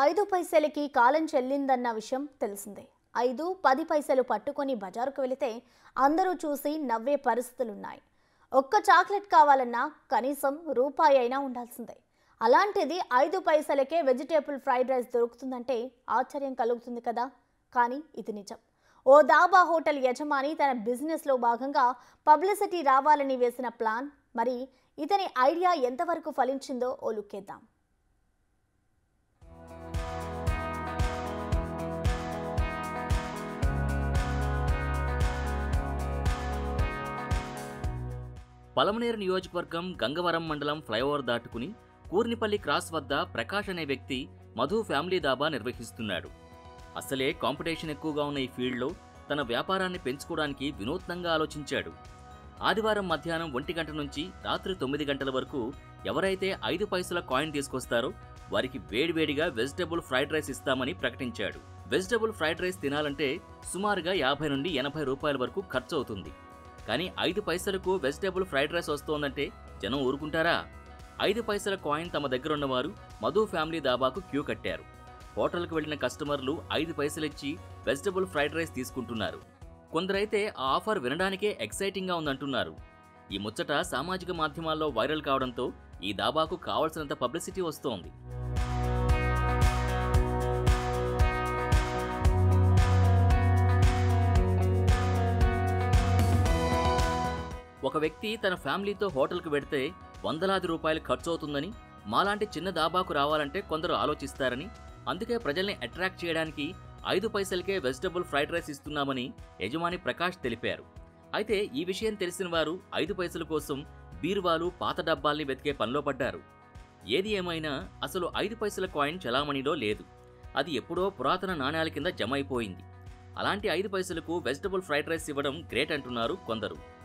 ఐదు పైసలకి కాలం చెల్లిందన్న విషయం తెలిసిందే ఐదు పది పైసలు పట్టుకొని బజారుకు వెళితే అందరూ చూసి నవ్వే పరిస్థితులున్నాయి ఒక్క చాక్లెట్ కావాలన్నా కనీసం రూపాయి అయినా ఉండాల్సిందే అలాంటిది ఐదు పైసలకే వెజిటేబుల్ ఫ్రైడ్ రైస్ దొరుకుతుందంటే ఆశ్చర్యం కలుగుతుంది కదా కానీ ఇది నిజం ఓ దాబా హోటల్ యజమాని తన బిజినెస్లో భాగంగా పబ్లిసిటీ రావాలని వేసిన ప్లాన్ మరి ఇతని ఐడియా ఎంతవరకు ఫలించిందో ఓ లుక్కేద్దాం పలమనేరు నియోజకవర్గం గంగవరం మండలం ఫ్లైఓవర్ దాటుకుని కూర్నిపల్లి క్రాస్ వద్ద ప్రకాష్ అనే వ్యక్తి మధు ఫ్యామిలీ దాబా నిర్వహిస్తున్నాడు అసలే కాంపిటీషన్ ఎక్కువగా ఉన్న ఈ ఫీల్డ్లో తన వ్యాపారాన్ని పెంచుకోవడానికి వినూత్నంగా ఆలోచించాడు ఆదివారం మధ్యాహ్నం ఒంటి గంట నుంచి రాత్రి తొమ్మిది గంటల వరకు ఎవరైతే ఐదు పైసల కాయిన్ తీసుకొస్తారో వారికి వేడివేడిగా వెజిటబుల్ ఫ్రైడ్ రైస్ ఇస్తామని ప్రకటించాడు వెజిటబుల్ ఫ్రైడ్ రైస్ తినాలంటే సుమారుగా యాభై నుండి ఎనభై రూపాయల వరకు ఖర్చు అవుతుంది కానీ ఐదు పైసలకు వెజిటేబుల్ ఫ్రైడ్ రైస్ వస్తోందంటే జనం ఊరుకుంటారా ఐదు పైసల కాయిన్ తమ దగ్గర ఉన్నవారు మధు ఫ్యామిలీ దాబాకు క్యూ కట్టారు హోటల్కు వెళ్లిన కస్టమర్లు ఐదు పైసలిచ్చి వెజిటబుల్ ఫ్రైడ్ రైస్ తీసుకుంటున్నారు కొందరైతే ఆ ఆఫర్ వినడానికే ఎక్సైటింగ్గా ఉందంటున్నారు ఈ ముచ్చట సామాజిక మాధ్యమాల్లో వైరల్ కావడంతో ఈ దాబాకు కావలసినంత పబ్లిసిటీ వస్తోంది ఒక వ్యక్తి తన ఫ్యామిలీతో హోటల్కు వెడితే వందలాది రూపాయలు ఖర్చు అవుతుందని మాలాంటి చిన్న దాబాకు రావాలంటే కొందరు ఆలోచిస్తారని అందుకే ప్రజల్ని అట్రాక్ట్ చేయడానికి ఐదు పైసలకే వెజిటబుల్ ఫ్రైడ్ రైస్ ఇస్తున్నామని యజమాని ప్రకాష్ తెలిపారు అయితే ఈ విషయం తెలిసిన వారు ఐదు పైసల కోసం బీరువాలు పాత డబ్బాల్ని వెతికే పనిలో పడ్డారు ఏది ఏమైనా అసలు ఐదు పైసల కాయిన్ చలామణిలో లేదు అది ఎప్పుడో పురాతన నాణ్యాల కింద జమ అయిపోయింది అలాంటి ఐదు పైసలకు వెజిటబుల్ ఫ్రైడ్ రైస్ ఇవ్వడం గ్రేట్ అంటున్నారు కొందరు